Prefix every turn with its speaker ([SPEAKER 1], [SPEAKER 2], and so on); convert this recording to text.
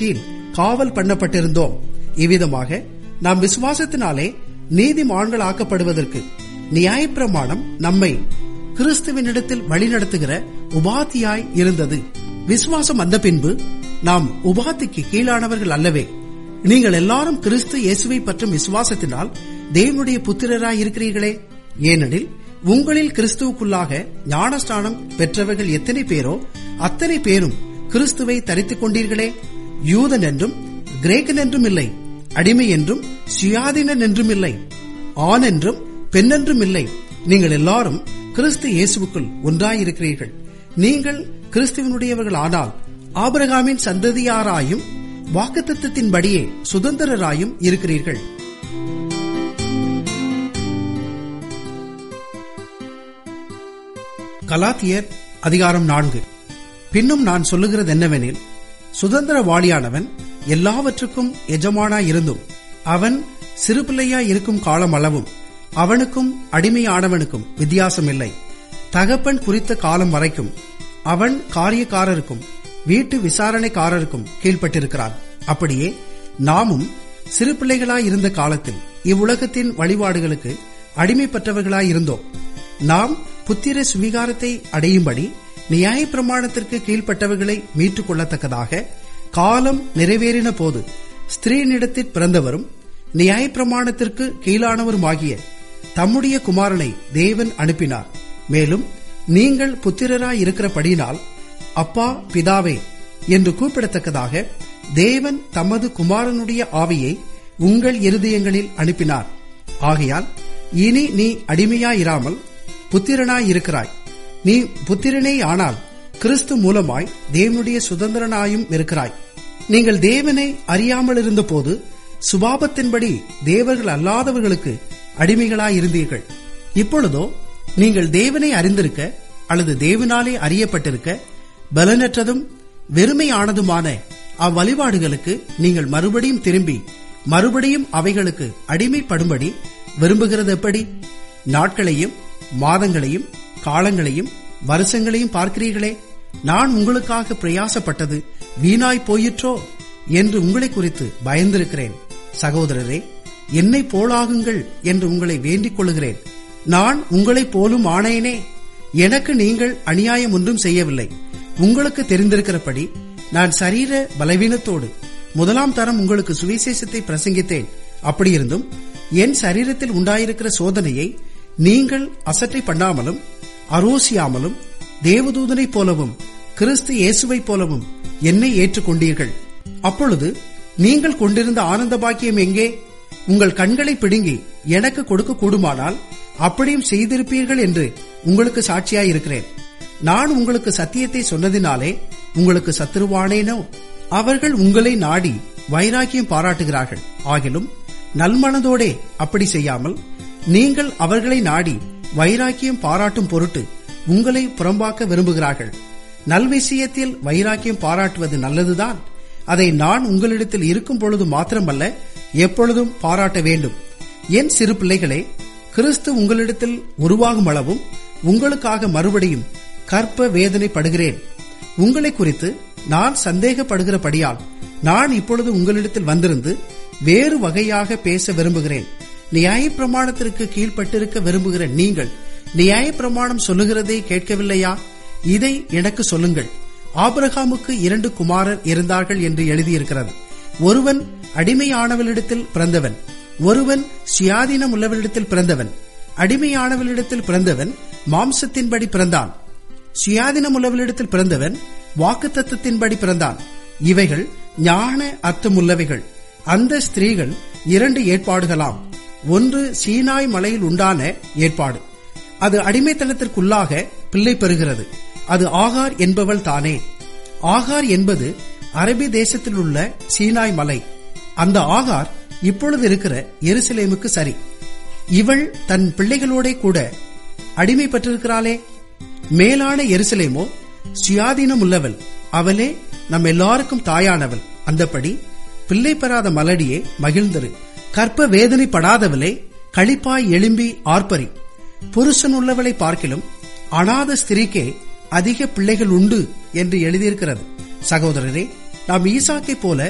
[SPEAKER 1] கீழ் காவல் பண்ணப்பட்டிருந்தோம் இவ்விதமாக நாம் விசுவாசத்தினாலே நீதிமான்கள் ஆக்கப்படுவதற்கு நியாயப்பிரமாணம் நம்மை கிறிஸ்துவனிடத்தில் வழிநடத்துகிற உபாத்தியாய் இருந்தது விசுவாசம் வந்த பின்பு நாம் உபாத்திக்கு கீழானவர்கள் அல்லவே நீங்கள் எல்லாரும் கிறிஸ்து இயேசுவை பற்றும் விசுவாசத்தினால் தேவனுடைய புத்திரராய் இருக்கிறீர்களே ஏனெனில் உங்களில் கிறிஸ்துவுக்குள்ளாக ஞானஸ்தானம் பெற்றவர்கள் எத்தனை பேரோ அத்தனை பேரும் கிறிஸ்துவை தரித்துக் கொண்டீர்களே யூதன் என்றும் கிரேக்கன் என்றும் இல்லை அடிமை என்றும் சுயாதீனன் என்றும் இல்லை ஆண் என்றும் பெண் என்றும் இல்லை நீங்கள் எல்லாரும் கிறிஸ்து இயேசுவுக்குள் ஒன்றாயிருக்கிறீர்கள் நீங்கள் கிறிஸ்துவனுடையவர்கள் ஆனால் ஆபிரகாமின் சந்ததியாராயும் வாக்குத்தத்தின்படியே சுதந்திரராயும் இருக்கிறீர்கள் கலாத்தியர் அதிகாரம் நான்கு பின்னும் நான் சொல்லுகிறது என்னவெனில் சுதந்திரவாளியானவன் எல்லாவற்றுக்கும் எஜமானாய் இருந்தும் அவன் சிறுபிள்ளையாய் இருக்கும் காலம் அளவும் அவனுக்கும் அடிமையானவனுக்கும் வித்தியாசம் இல்லை தகப்பன் குறித்த காலம் வரைக்கும் அவன் காரியக்காரருக்கும் வீட்டு விசாரணைக்காரருக்கும் கீழ்ப்பட்டிருக்கிறான் அப்படியே நாமும் சிறு பிள்ளைகளாய் இருந்த காலத்தில் இவ்வுலகத்தின் வழிபாடுகளுக்கு அடிமைப்பட்டவர்களாய் இருந்தோம் நாம் புத்திர சுவிகாரத்தை அடையும்படி நியாய பிரமாணத்திற்கு கீழ்ப்பட்டவர்களை மீட்டுக் கொள்ளத்தக்கதாக காலம் நிறைவேறின போது ஸ்திரீனிடத்தில் பிறந்தவரும் நியாய பிரமாணத்திற்கு கீழானவருமாகிய தம்முடைய குமாரனை தேவன் அனுப்பினார் மேலும் நீங்கள் புத்திரராய் இருக்கிறபடியினால் அப்பா பிதாவே என்று கூப்பிடத்தக்கதாக தேவன் தமது குமாரனுடைய ஆவியை உங்கள் இருதயங்களில் அனுப்பினார் ஆகையால் இனி நீ அடிமையாயிராமல் புத்திரனாய் இருக்கிறாய் நீ புத்திரனே ஆனால் கிறிஸ்து மூலமாய் தேவனுடைய சுதந்திரனாயும் இருக்கிறாய் நீங்கள் தேவனை அறியாமல் இருந்தபோது சுபாபத்தின்படி தேவர்கள் அல்லாதவர்களுக்கு அடிமைகளாயிருந்தீர்கள் இப்பொழுதோ நீங்கள் தேவனை அறிந்திருக்க அல்லது தேவனாலே அறியப்பட்டிருக்க பலனற்றதும் வெறுமையானதுமான அவ்வழிபாடுகளுக்கு நீங்கள் மறுபடியும் திரும்பி மறுபடியும் அவைகளுக்கு அடிமைப்படும்படி விரும்புகிறது எப்படி நாட்களையும் மாதங்களையும் காலங்களையும் வருஷங்களையும் பார்க்கிறீர்களே நான் உங்களுக்காக பிரயாசப்பட்டது வீணாய் போயிற்றோ என்று உங்களை குறித்து பயந்திருக்கிறேன் சகோதரரே என்னை போலாகுங்கள் என்று உங்களை வேண்டிக் கொள்கிறேன் நான் உங்களைப் போலும் ஆணையனே எனக்கு நீங்கள் அநியாயம் ஒன்றும் செய்யவில்லை உங்களுக்கு தெரிந்திருக்கிறபடி நான் சரீர பலவீனத்தோடு முதலாம் தரம் உங்களுக்கு சுவிசேஷத்தை பிரசங்கித்தேன் அப்படியிருந்தும் என் சரீரத்தில் உண்டாயிருக்கிற சோதனையை நீங்கள் அசட்டை பண்ணாமலும் அரோசியாமலும் தேவதூதனைப் போலவும் கிறிஸ்து இயேசுவைப் போலவும் என்னை ஏற்றுக்கொண்டீர்கள் அப்பொழுது நீங்கள் கொண்டிருந்த ஆனந்த பாக்கியம் எங்கே உங்கள் கண்களை பிடுங்கி எனக்கு கொடுக்க கூடுமானால் அப்படியும் செய்திருப்பீர்கள் என்று உங்களுக்கு சாட்சியாயிருக்கிறேன் நான் உங்களுக்கு சத்தியத்தை சொன்னதினாலே உங்களுக்கு சத்துருவானேனோ அவர்கள் உங்களை நாடி வைராக்கியம் பாராட்டுகிறார்கள் ஆகிலும் நல்மனதோடே அப்படி செய்யாமல் நீங்கள் அவர்களை நாடி வைராக்கியம் பாராட்டும் பொருட்டு உங்களை புறம்பாக்க விரும்புகிறார்கள் நல்விஷயத்தில் வைராக்கியம் பாராட்டுவது நல்லதுதான் அதை நான் உங்களிடத்தில் இருக்கும் பொழுது மாத்திரமல்ல எப்பொழுதும் பாராட்ட வேண்டும் என் சிறு பிள்ளைகளே கிறிஸ்து உங்களிடத்தில் உருவாகும் அளவும் உங்களுக்காக மறுபடியும் கற்ப வேதனைப்படுகிறேன் உங்களை குறித்து நான் சந்தேகப்படுகிறபடியால் நான் இப்பொழுது உங்களிடத்தில் வந்திருந்து வேறு வகையாக பேச விரும்புகிறேன் நியாய பிரமாணத்திற்கு கீழ்ப்பட்டிருக்க விரும்புகிற நீங்கள் நியாய பிரமாணம் சொல்லுகிறதை கேட்கவில்லையா இதை எனக்கு சொல்லுங்கள் ஆபிரகாமுக்கு இரண்டு குமாரர் இருந்தார்கள் என்று எழுதியிருக்கிறது ஒருவன் அடிமையானவளிடத்தில் பிறந்தவன் ஒருவன் சுயாதீனம் உள்ளவளிடத்தில் பிறந்தவன் அடிமையானவளிடத்தில் பிறந்தவன் மாம்சத்தின்படி பிறந்தான் சுயாதீனம் உள்ளவளிடத்தில் பிறந்தவன் வாக்கு தத்துவத்தின்படி பிறந்தான் இவைகள் ஞான அர்த்தமுள்ளவைகள் அந்த ஸ்திரீகள் இரண்டு ஏற்பாடுகளாம் ஒன்று சீனாய் மலையில் உண்டான ஏற்பாடு அது அடிமைத்தனத்திற்குள்ளாக பிள்ளை பெறுகிறது அது ஆகார் என்பவள் தானே ஆகார் என்பது அரபி தேசத்தில் உள்ள சீனாய் மலை அந்த ஆகார் இப்பொழுது இருக்கிற எருசலேமுக்கு சரி இவள் தன் பிள்ளைகளோட கூட அடிமை பெற்றிருக்கிறாளே மேலான எருசலேமோ சுயாதீனம் உள்ளவள் அவளே நம் எல்லாருக்கும் தாயானவள் அந்தபடி பிள்ளை பெறாத மலடியே மகிழ்ந்தரு கற்ப வேதனைப்படாதவளே களிப்பாய் எழும்பி ஆர்ப்பரி புருஷன் உள்ளவளை பார்க்கிலும் அநாத ஸ்திரீக்கே அதிக பிள்ளைகள் உண்டு என்று எழுதியிருக்கிறது சகோதரரே நாம் ஈசாக்கை போல